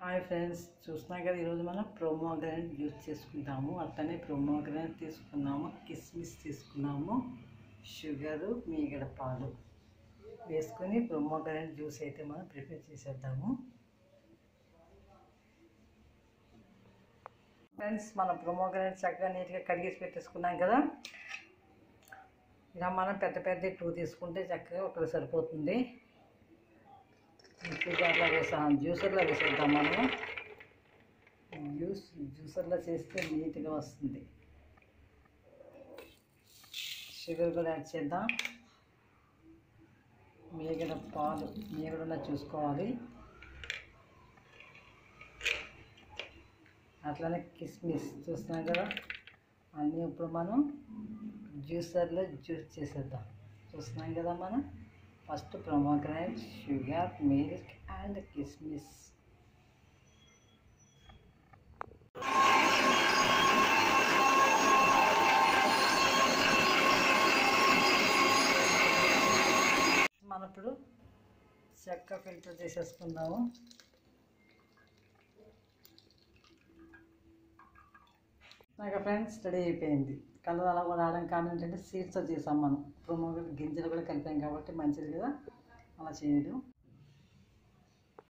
hi friends చూస్తున్నాం కదా ఈరోజు మనం ప్రోమోగ్రానైట్ యూజ్ చేసుకుంటాము అట్లనే ప్రోమోగ్రానైట్ తీసుకున్నాము కిస్మిస్ తీసుకున్నాము షుగరు మీగడ పాలు వేసుకొని ప్రోమోగ్రానైట్ జ్యూస్ అయితే మనం ప్రిపేర్ చేసేద్దాము ఫ్రెండ్స్ మన ప్రోమోగ్రానైట్ చక్కగా నీట్గా కడిగేసి పెట్టేసుకున్నాం కదా ఇలా మనం పెద్ద పెద్ద టూ తీసుకుంటే చక్కగా ఒకటి సరిపోతుంది మిక్సీలో వేసాం జ్యూసర్లో వేసేద్దాం మనము జ్యూస్ జ్యూసర్లో చేస్తే నీట్గా వస్తుంది షుగర్ కూడా యాడ్ చేద్దాం మీగడ పాలు మీగడ చూసుకోవాలి అట్లనే కిస్మిస్ చూస్తున్నాం కదా అన్నీ ఇప్పుడు మనం జ్యూసర్లో జ్యూస్ చేసేద్దాం చూస్తున్నాం కదా మనం first pomegranate sugar milk and కిస్మిస్ మనం ఇప్పుడు చెక్క ఫిల్టర్ చేసేసుకుందాము నాకు ఫ్రెండ్స్ రెడీ అయిపోయింది కలర్ అలా కూడా రావడం కారణం ఏంటంటే సీడ్స్తో చేసాం మనం ప్రొమో గింజలు కూడా కలిపాం కాబట్టి మంచిది కదా అలా చేయడం